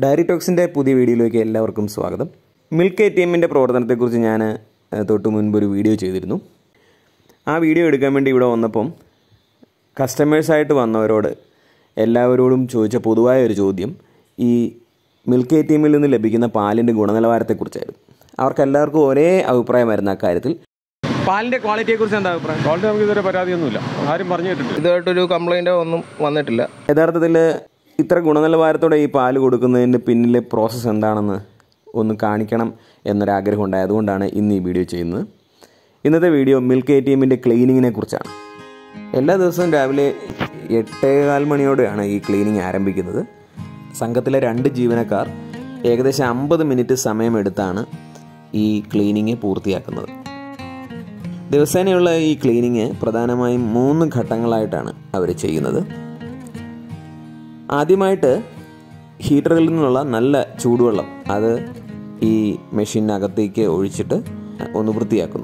diary ടോക്സിൻ്റെ പുതിയ വീഡിയോയിലേക്ക് എല്ലാവർക്കും സ്വാഗതം മിൽക്ക് എ ടി എമ്മിൻ്റെ പ്രവർത്തനത്തെക്കുറിച്ച് ഞാൻ ഏഹ്, തൊട്ട് മുൻപ് ഒരു വീഡിയോ ചെയ്തിരുന്നു ആ വീഡിയോ എടുക്കാൻ വേണ്ടി ഇവിടെ വന്നപ്പം കസ്റ്റമേഴ്സായിട്ട് വന്നവരോട് എല്ലാവരോടും ചോദിച്ച പൊതുവായ ഒരു ചോദ്യം ഈ മിൽക്ക് എ ടി എമ്മിൽ നിന്ന് ലഭിക്കുന്ന പാലിൻ്റെ ഗുണനിലവാരത്തെക്കുറിച്ചായിരുന്നു അവർക്കെല്ലാവർക്കും ഒരേ അഭിപ്രായമായിരുന്നു അക്കാര്യത്തിൽ പാലിൻ്റെ ക്വാളിറ്റിയെക്കുറിച്ച് എന്താ അഭിപ്രായം ക്വാളിറ്റി നമുക്ക് ഇതുവരെ പരാതിയൊന്നുമില്ല ആരും പറഞ്ഞു കേട്ടിട്ടില്ല ഇതുമായിട്ടൊരു കംപ്ലൈൻറ്റോ ഒന്നും വന്നിട്ടില്ല യഥാർത്ഥത്തിൽ ഇത്ര ഗുണനിലവാരത്തോടെ ഈ പാല് കൊടുക്കുന്നതിൻ്റെ പിന്നിലെ പ്രോസസ്സ് എന്താണെന്ന് ഒന്ന് കാണിക്കണം എന്നൊരാഗ്രഹം ഉണ്ടായി അതുകൊണ്ടാണ് ഇന്ന് ഈ വീഡിയോ ചെയ്യുന്നത് ഇന്നത്തെ വീഡിയോ മിൽക്ക് എ ടി എമ്മിൻ്റെ ക്ലീനിങ്ങിനെ കുറിച്ചാണ് എല്ലാ ദിവസവും രാവിലെ എട്ടേകാൽ മണിയോടെയാണ് ഈ ക്ലീനിങ് ആരംഭിക്കുന്നത് സംഘത്തിലെ രണ്ട് ജീവനക്കാർ ഏകദേശം അമ്പത് മിനിറ്റ് സമയമെടുത്താണ് ഈ ക്ലീനിങ് പൂർത്തിയാക്കുന്നത് ദിവസേനയുള്ള ഈ ക്ലീനിങ് പ്രധാനമായും മൂന്ന് ഘട്ടങ്ങളായിട്ടാണ് അവർ ചെയ്യുന്നത് ആദ്യമായിട്ട് ഹീറ്ററിൽ നിന്നുള്ള നല്ല ചൂടുവെള്ളം അത് ഈ മെഷീനകത്തേക്ക് ഒഴിച്ചിട്ട് ഒന്ന് വൃത്തിയാക്കുന്നു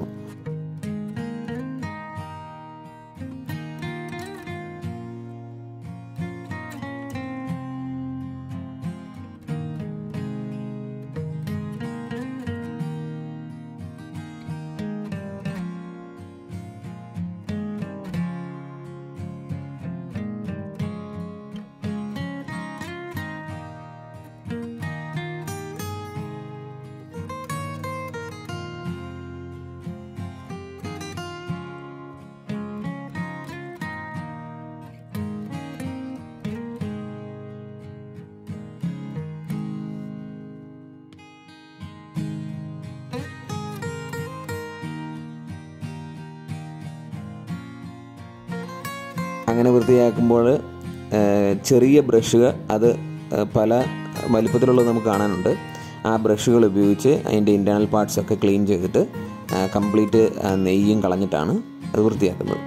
അങ്ങനെ വൃത്തിയാക്കുമ്പോൾ ഏഹ്, ചെറിയ ബ്രഷുകൾ അത് ഏഹ്, പല വലിപ്പത്തിലുള്ളത് നമുക്ക് കാണാനുണ്ട് ആ ബ്രഷുകൾ ഉപയോഗിച്ച് അതിൻ്റെ ഇൻറ്റേർണൽ പാർട്സ് ഒക്കെ ക്ലീൻ ചെയ്തിട്ട് കംപ്ലീറ്റ് നെയ്യും കളഞ്ഞിട്ടാണ് അത് വൃത്തിയാക്കുന്നത്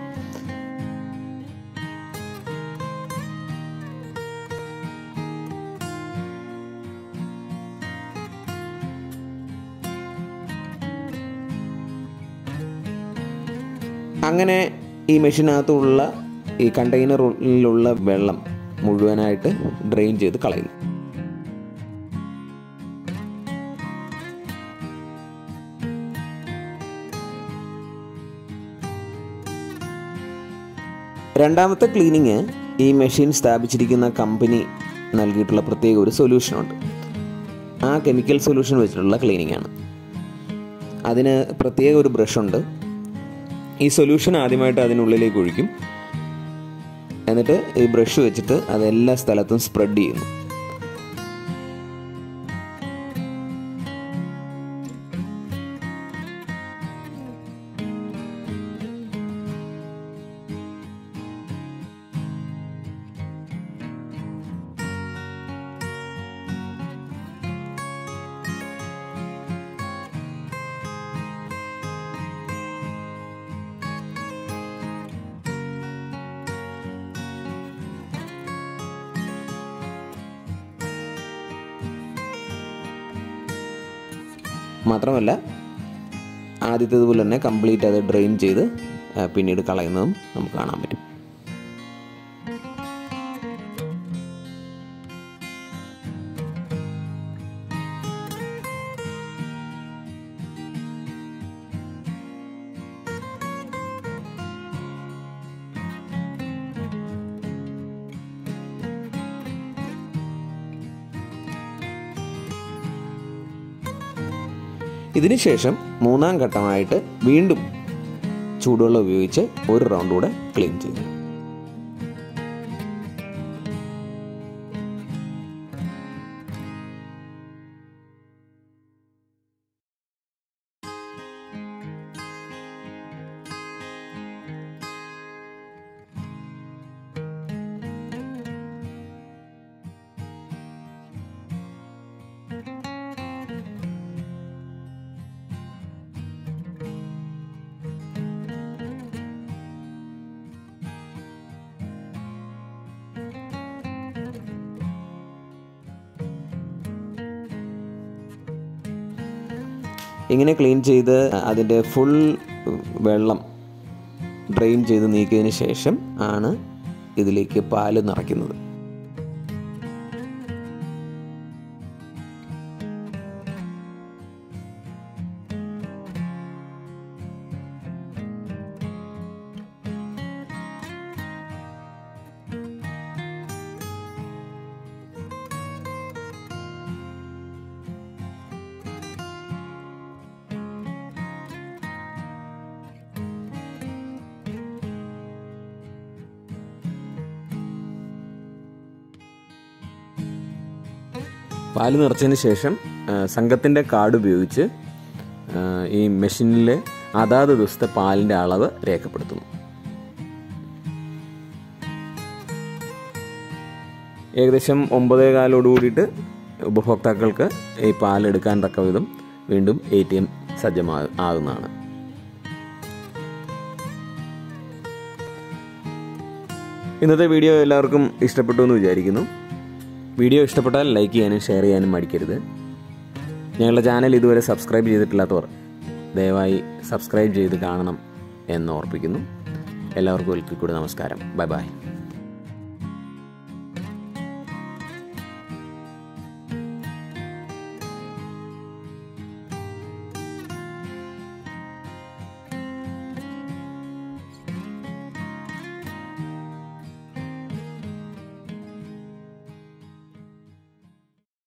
അങ്ങനെ ഈ മെഷീനകത്തുള്ള ഈ കണ്ടെയ്നറിലുള്ള വെള്ളം മുഴുവനായിട്ട് ഡ്രെയിൻ ചെയ്ത് കളയുന്നു രണ്ടാമത്തെ ക്ലീനിങ് ഈ മെഷീൻ സ്ഥാപിച്ചിരിക്കുന്ന കമ്പനി നൽകിയിട്ടുള്ള പ്രത്യേക ഒരു സൊല്യൂഷനുണ്ട് ആ കെമിക്കൽ സൊല്യൂഷൻ വെച്ചിട്ടുള്ള ക്ലീനിങ് ആണ് അതിന് പ്രത്യേക ഒരു ബ്രഷ് ഉണ്ട് ഈ സൊല്യൂഷൻ ആദ്യമായിട്ട് അതിനുള്ളിലേക്ക് ഒഴിക്കും എന്നിട്ട് ഈ ബ്രഷ് വെച്ചിട്ട് അത് എല്ലാ സ്ഥലത്തും സ്പ്രെഡ് ചെയ്യുന്നു മാത്രമല്ല ആദ്യത്തേതുപോലെ തന്നെ കംപ്ലീറ്റ് അത് ഡ്രെയിൻ ചെയ്ത് ആ, പിന്നീട് കളയുന്നതും നമുക്ക് കാണാൻ പറ്റും ഇതിനുശേഷം മൂന്നാം ഘട്ടമായിട്ട് വീണ്ടും ചൂടുവെള്ളം ഉപയോഗിച്ച് ഒരു റൗണ്ട് കൂടെ ക്ലീൻ ചെയ്തു ഇങ്ങനെ ക്ലീൻ ചെയ്ത് അതിൻ്റെ ഫുൾ വെള്ളം ഡ്രെയിൻ ചെയ്ത് നീക്കിയതിന് ശേഷം ആണ് ഇതിലേക്ക് പാല് നിറയ്ക്കുന്നത് പാല് നിറച്ചതിന് ശേഷം ആ, സംഘത്തിൻ്റെ കാർഡ് ഉപയോഗിച്ച് ആ, ഈ മെഷീനിൽ അതാത് ദിവസത്തെ പാലിൻ്റെ അളവ് രേഖപ്പെടുത്തുന്നു ഏകദേശം ഒമ്പതേ കാലോട് കൂടിയിട്ട് ഉപഭോക്താക്കൾക്ക് ഈ പാലെടുക്കാൻ തക്ക വിധം വീണ്ടും എ ടി എം സജ്ജമാ ആകുന്നതാണ് ഇന്നത്തെ വീഡിയോ എല്ലാവർക്കും ഇഷ്ടപ്പെട്ടു എന്ന് വിചാരിക്കുന്നു വീഡിയോ ഇഷ്ടപ്പെട്ടാൽ ലൈക്ക് ചെയ്യാനും ഷെയർ ചെയ്യാനും മടിക്കരുത് ഞങ്ങളുടെ ചാനൽ ഇതുവരെ സബ്സ്ക്രൈബ് ചെയ്തിട്ടില്ലാത്തവർ ദയവായി സബ്സ്ക്രൈബ് ചെയ്ത് കാണണം എന്ന് ഓർപ്പിക്കുന്നു എല്ലാവർക്കും ഒരിക്കൽ കൂടി നമസ്കാരം ബൈ ബൈ